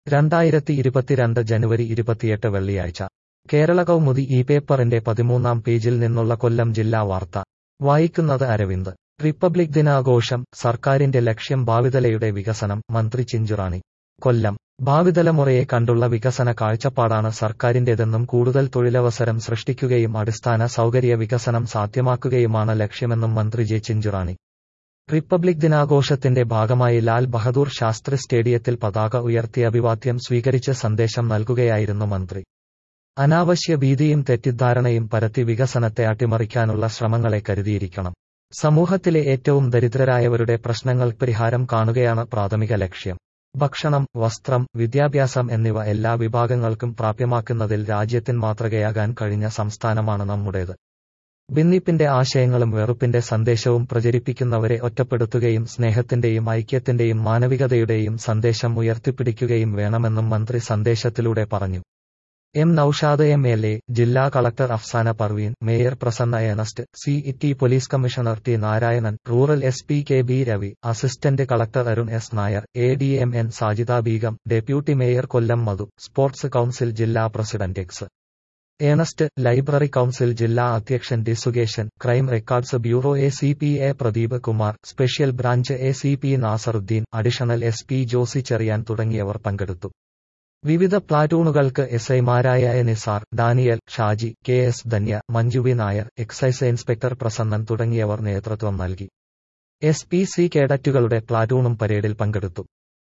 രണ്ടായിരത്തി ഇരുപത്തിരണ്ട് ജനുവരി ഇരുപത്തിയെട്ട് വെള്ളിയാഴ്ച കേരള കൗമുദി ഈ പേപ്പറിന്റെ പതിമൂന്നാം പേജിൽ നിന്നുള്ള കൊല്ലം ജില്ലാ വാർത്ത വായിക്കുന്നത് അരവിന്ദ് റിപ്പബ്ലിക് ദിനാഘോഷം സർക്കാരിന്റെ ലക്ഷ്യം ഭാവിതലയുടെ വികസനം മന്ത്രി ചിഞ്ചുറാണി കൊല്ലം ഭാവിതലമുറയെ കണ്ടുള്ള വികസന കാഴ്ചപ്പാടാണ് സർക്കാരിന്റേതെന്നും കൂടുതൽ തൊഴിലവസരം സൃഷ്ടിക്കുകയും അടിസ്ഥാന സൗകര്യ വികസനം സാധ്യമാക്കുകയുമാണ് ലക്ഷ്യമെന്നും മന്ത്രി ജെ ചിഞ്ചുറാണി റിപ്പബ്ലിക് ദിനാഘോഷത്തിന്റെ ഭാഗമായി ലാൽ ബഹദൂർ ശാസ്ത്രി സ്റ്റേഡിയത്തിൽ പതാക ഉയർത്തി അഭിവാദ്യം സ്വീകരിച്ച് സന്ദേശം നൽകുകയായിരുന്നു മന്ത്രി അനാവശ്യ ഭീതിയും തെറ്റിദ്ധാരണയും പരത്തി വികസനത്തെ അട്ടിമറിക്കാനുള്ള ശ്രമങ്ങളെ കരുതിയിരിക്കണം സമൂഹത്തിലെ ഏറ്റവും ദരിദ്രരായവരുടെ പ്രശ്നങ്ങൾ പരിഹാരം കാണുകയാണ് പ്രാഥമിക ലക്ഷ്യം ഭക്ഷണം വസ്ത്രം വിദ്യാഭ്യാസം എന്നിവ എല്ലാ വിഭാഗങ്ങൾക്കും പ്രാപ്യമാക്കുന്നതിൽ രാജ്യത്തിന് മാതൃകയാകാൻ കഴിഞ്ഞ സംസ്ഥാനമാണ് നമ്മുടേത് ഭിന്നിപ്പിന്റെ ആശയങ്ങളും വെറുപ്പിന്റെ സന്ദേശവും പ്രചരിപ്പിക്കുന്നവരെ ഒറ്റപ്പെടുത്തുകയും സ്നേഹത്തിന്റെയും ഐക്യത്തിന്റെയും മാനവികതയുടെയും സന്ദേശം ഉയർത്തിപ്പിടിക്കുകയും വേണമെന്നും മന്ത്രി സന്ദേശത്തിലൂടെ പറഞ്ഞു M Noushad M L A ജില്ലാ collector Afsana Parveen mayor Prasanna Ernest C T police commissioner T Narayanan rural S P K B Ravi assistant collector Arun S Nair A D M N Sajida Beegum deputy mayor Kollam Madhu sports council ജില്ലാ president ex Ernest library council ജില്ലാ അധ്യക്ഷൻ D Sukesan crime records bureau A C P A Pradeep Kumar special branch A C P Nasaruddin additional S P Josy Cherian തുടങ്ങിയവർ പങ്കെടുത്തു വിവിധ പ്ലാറ്റൂണുകൾക്ക് S ഐമാരായ A Nisar Daniel Shaji K S Dhanya മഞ്ജുവി Nair excise inspector Prasannan തുടങ്ങിയവർ നേതൃത്വം നൽകി എസ് പി സി കേഡറ്റുകളുടെ പ്ലാറ്റൂണും പരേഡിൽ പങ്കെടുത്തു